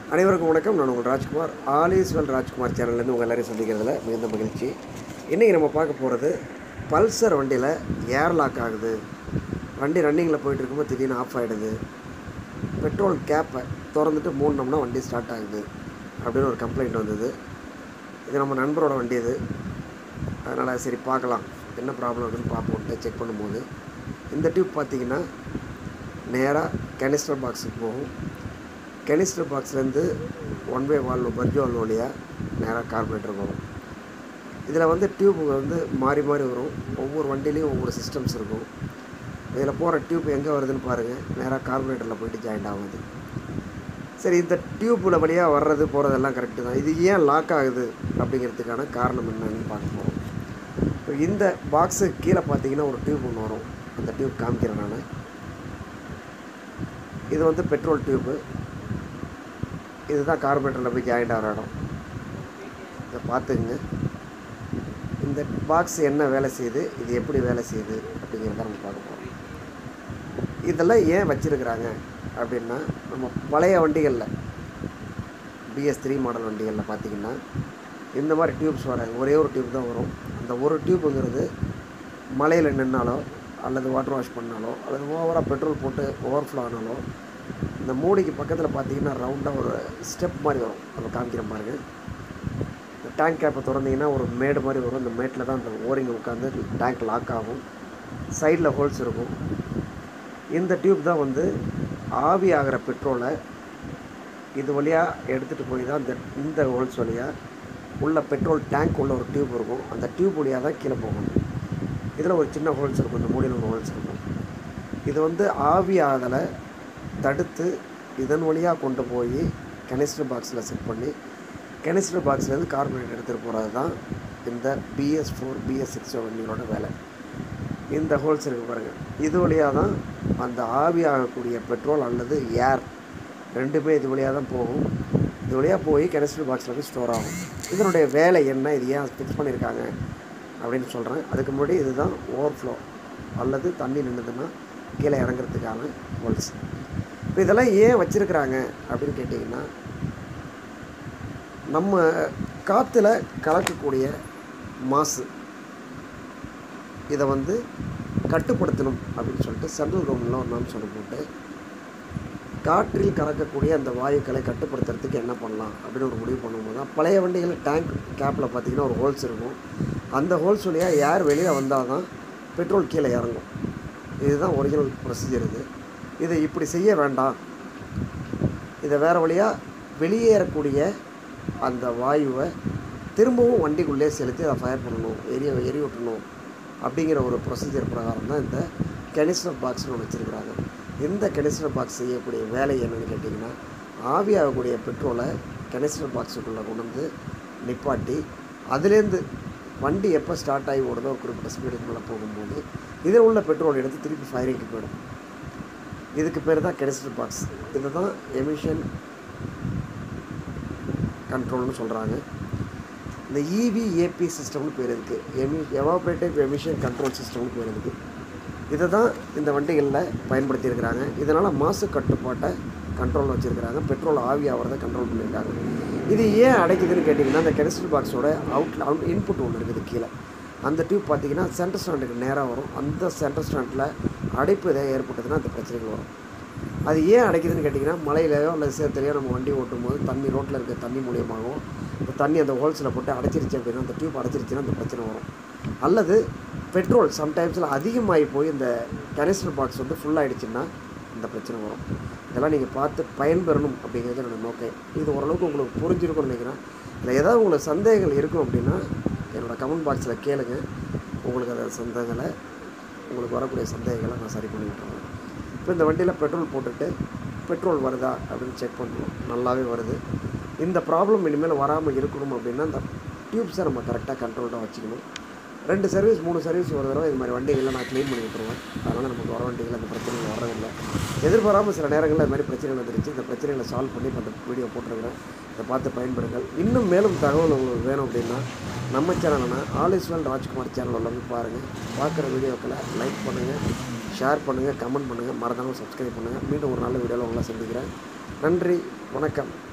அனைவருக்கும் வணக்கம் நான் உங்கள் Rajkumar all is well Rajkumar சேனல்லேருந்து உங்கள் எல்லாரையும் சந்திக்கிறதுல மிகுந்த மகிழ்ச்சி இன்றைக்கி நம்ம பார்க்க போகிறது பல்சர் வண்டியில் ஏர் லாக் ஆகுது வண்டி ரன்னிங்கில் போயிட்டு இருக்கும்போது திடீர்னு ஆஃப் ஆகிடுது பெட்ரோல் கேப்பை திறந்துட்டு மூடினோம்னா வண்டி ஸ்டார்ட் ஆகுது அப்படின்னு ஒரு கம்ப்ளைண்ட் வந்தது இது நம்ம நண்பரோட வண்டி இது அதனால் சரி பார்க்கலாம் என்ன ப்ராப்ளம் இருக்குன்னு பார்ப்போம்ட்டு செக் பண்ணும்போது இந்த டியூப் பார்த்தீங்கன்னா நேராக கெனிஸ்டர் பாக்ஸுக்கு போகும் கெனிஸ்டர் பாக்ஸ்லேருந்து one way valve purge valve வழியாக நேராக கார்பரேட்டர் வரும் இதில் வந்து டியூப் வந்து மாறி மாறி வரும் ஒவ்வொரு வண்டிலையும் ஒவ்வொரு சிஸ்டம்ஸ் இருக்கும் இதில் போகிற டியூப் எங்கே வருதுன்னு பாருங்கள் நேராக கார்பரேட்டரில் போயிட்டு ஜாயிண்ட் ஆகுது சரி இந்த டியூப்பில் வழியாக வர்றது போகிறதெல்லாம் கரெக்டு தான் இது ஏன் லாக் ஆகுது அப்படிங்கிறதுக்கான காரணம் என்னன்னு பார்க்க போகிறோம் இப்போ இந்த பாக்ஸு கீழே பார்த்தீங்கன்னா ஒரு டியூப் ஒன்று வரும் அந்த டியூப் காமிக்கிறேன் நான் இது வந்து பெட்ரோல் டியூப்பு இதுதான் கார்பரேட்டரில் போய் ஜாயிண்ட் ஆகிற இடம் இதை பார்த்துக்குங்க இந்த பாக்ஸ் என்ன வேலை செய்யுது இது எப்படி வேலை செய்யுது அப்படிங்கிறத நம்ம பார்க்க போகிறோம் இதெல்லாம் ஏன் வச்சுருக்குறாங்க அப்படின்னா நம்ம பழைய வண்டிகளில் பிஎஸ் த்ரீ மாடல் வண்டிகளில் பார்த்தீங்கன்னா இந்த மாதிரி டியூப்ஸ் வராது ஒரே ஒரு டியூப் தான் வரும் அந்த ஒரு டியூப்புங்கிறது மலையில் நின்னாலோ அல்லது வாட்டர் வாஷ் பண்ணாலோ அல்லது ஓவராக பெட்ரோல் போட்டு ஓவர்ஃப்ளோ ஆனாலோ இந்த மூடிக்கு பக்கத்தில் பார்த்தீங்கன்னா ரவுண்டாக ஒரு ஸ்டெப் மாதிரி வரும் நம்ம காமிக்கிற பாருங்க இந்த டேங்க் கேப்பை திறந்தீங்கன்னா ஒரு மேடு மாதிரி வரும் இந்த மேட்டில் தான் அந்த ஓரிங் உட்காந்து டேங்க் லாக் ஆகும் சைடில் ஹோல்ஸ் இருக்கும் இந்த டியூப் தான் வந்து ஆவி ஆகிற பெட்ரோலை இது வழியாக எடுத்துகிட்டு போய் தான் இந்த இந்த ஹோல்ஸ் வழியாக உள்ள பெட்ரோல் டேங்க் உள்ள ஒரு டியூப் இருக்கும் அந்த டியூப் வழியாக தான் கீழே போகணும் இதில் ஒரு சின்ன ஹோல்ஸ் இருக்கும் இந்த மூடியில் ஒரு ஹோல்ஸ் இருக்கும் இது வந்து ஆவி ஆகலை தடுத்து இதன் வழியாக கொண்டு போய் கெனிஸ்டர் பாக்ஸில் செட் பண்ணி கெனிஸ்டர் பாக்ஸ்லேருந்து கார்பரேட் எடுத்துகிட்டு போகிறது தான் இந்த பிஎஸ் ஃபோர் பிஎஸ் சிக்ஸ் வண்டிகளோட வேலை இந்த ஹோல்ஸ் இருக்குது பாருங்கள் இது வழியாக தான் அந்த ஆவி ஆகக்கூடிய பெட்ரோல் அல்லது ஏர் ரெண்டுமே இது வழியாக தான் போகும் இது வழியாக போய் கெனிஸ்டர் பாக்ஸில் போய் ஸ்டோர் ஆகும் இதனுடைய வேலை என்ன இது ஏன் ஃபிக்ஸ் பண்ணியிருக்காங்க அப்படின்னு சொல்கிறேன் அதுக்கு முன்னாடி இதுதான் ஓவர்ஃப்ளோ அல்லது தண்ணி நின்றுதுன்னா கீழே இறங்குறதுக்கான ஹோல்ஸ் இப்போ இதெல்லாம் ஏன் வச்சுருக்குறாங்க அப்படின்னு கேட்டிங்கன்னா நம்ம காற்றுல கலக்கக்கூடிய மாசு இதை வந்து கட்டுப்படுத்தணும் அப்படின்னு சொல்லிட்டு சென்ட்ரல் கவர்மெண்டில் ஒரு நாம் சொல்லி போட்டு காற்றில் கலக்கக்கூடிய அந்த வாயுக்களை கட்டுப்படுத்துறதுக்கு என்ன பண்ணலாம் அப்படின்னு ஒரு முடிவு பண்ணும்போது தான் பழைய வண்டிகள் டேங்க் கேப்பில் பார்த்தீங்கன்னா ஒரு ஹோல்ஸ் இருக்கும் அந்த ஹோல்ஸ் வழியாக ஏர் வெளியில் வந்தால் தான் பெட்ரோல் கீழே இறங்கும் இதுதான் ஒரிஜினல் ப்ரொசீஜர் இது இதை இப்படி செய்ய வேண்டாம் இதை வேறு வழியாக வெளியேறக்கூடிய அந்த வாயுவை திரும்பவும் வண்டிக்குள்ளே செலுத்தி அதை ஃபயர் பண்ணணும் எரிய எரி விட்டணும் அப்படிங்கிற ஒரு ப்ரொசீஜர் பிரகாரம் தான் இந்த கெனிஸ்டர் பாக்ஸ்னு ஒன்று வச்சுருக்குறாங்க இந்த கெனிஸ்டர் பாக்ஸ் செய்யக்கூடிய வேலை என்னென்னு கேட்டிங்கன்னா ஆவியாகக்கூடிய பெட்ரோலை கெனிஸ்டர் பாக்ஸுக்குள்ளே கொண்டு வந்து நிப்பாட்டி அதுலேருந்து வண்டி எப்போ ஸ்டார்ட் ஆகி ஓடுதோ ஒரு குறிப்பிட்ட ஸ்பீடுக்குள்ளே போகும்போது இதில் உள்ள பெட்ரோல் எடுத்து திருப்பி ஃபயரிங்க்கு போயிடும் இதுக்கு பேர் தான் கெனிஸ்டர் பாக்ஸ் இது தான் எமிஷன் கண்ட்ரோல்னு சொல்கிறாங்க இந்த இவிஏபி சிஸ்டம்னு பேர் இருக்குது எமி எவாபரேட்டிவ் எமிஷன் கண்ட்ரோல் சிஸ்டம்னு பேர் இருக்குது இதை தான் இந்த வண்டிகளில் பயன்படுத்தியிருக்கிறாங்க இதனால் மாசு கட்டுப்பாட்டை கண்ட்ரோல் வச்சுருக்கிறாங்க பெட்ரோல் ஆவி ஆகிறத கண்ட்ரோல் பண்ணியிருக்காங்க இது ஏன் அடைக்குதுன்னு கேட்டிங்கன்னா அந்த கெனிஸ்டர் பாக்ஸோட அவுட் அவுட் இன்புட் ஒன்று இருக்குது கீழே அந்த டியூப் பார்த்தீங்கன்னா சென்டர் ஸ்டாண்டுக்கு நேராக வரும் அந்த சென்டர் ஸ்டாண்டில் அடைப்பு எதாவது ஏற்பட்டதுன்னா அந்த பிரச்சனைகள் வரும் அது ஏன் அடைக்குதுன்னு கேட்டிங்கன்னா மலையிலையோ இல்லை சேத்துலையோ நம்ம வண்டி ஓட்டும் போது தண்ணி ரோட்டில் இருக்க தண்ணி மூலியமாகவும் இந்த தண்ணி அந்த ஹோல்ஸில் போட்டு அடைச்சிருச்சு அப்படின்னா அந்த டியூப் அடைச்சிருச்சுன்னா அந்த பிரச்சனை வரும் அல்லது பெட்ரோல் சம்டைம்ஸில் அதிகமாகி போய் இந்த கனிஸ்டர் பாக்ஸ் வந்து ஃபுல்லாகிடுச்சுன்னா இந்த பிரச்சனை வரும் இதெல்லாம் நீங்கள் பார்த்து பயன்பெறணும் அப்படிங்கிறது என்னோடய நோக்கம் இது ஓரளவுக்கு உங்களுக்கு புரிஞ்சிருக்கும்னு நினைக்கிறேன் இல்லை ஏதாவது உங்களுக்கு சந்தேகங்கள் இருக்கும் அப்படின்னா என்னோடய கமெண்ட் பாக்ஸில் கேளுங்க உங்களுக்கு அந்த சந்தேகங்களை உங்களுக்கு வரக்கூடிய சந்தேகங்களை நான் சரி பண்ணி விட்டுறேன் இப்போ இந்த வண்டியில் பெட்ரோல் போட்டுட்டு பெட்ரோல் வருதா அப்படின்னு செக் பண்ணுவோம் நல்லாவே வருது இந்த ப்ராப்ளம் இனிமேல் வராமல் இருக்கணும் அப்படின்னா இந்த டியூப்ஸை நம்ம கரெக்டாக கண்ட்ரோல்டாக வச்சுக்கணும் ரெண்டு சர்வீஸ் மூணு சர்வீஸ் ஒரு தடவை இது மாதிரி வண்டிகளை நான் க்ளீன் பண்ணி விட்டுருவேன் அதனால் நமக்கு வர வண்டிகள் அந்த பிரச்சனைகள் வர்றதில்லை எதிர்பாராமல் சில நேரங்களில் இது மாதிரி பிரச்சனைகள் வந்துருச்சு இந்த பிரச்சனைகளை சால்வ் பண்ணி இப்போ அந்த வீடியோ போட்டிருக்கிறேன் இதை பார்த்து பயன்படுங்கள் இன்னும் மேலும் தகவல் உங்களுக்கு வேணும் அப்படின்னா நம்ம சேனலான all is well Rajkumar channel எல்லாமே பாருங்கள் பார்க்குற வீடியோக்களை லைக் பண்ணுங்கள் ஷேர் பண்ணுங்கள் கமெண்ட் பண்ணுங்கள் மறந்தாலும் சப்ஸ்கிரைப் பண்ணுங்கள் மீண்டும் ஒரு நல்ல வீடியோவில் உங்களை சந்திக்கிறேன் நன்றி வணக்கம்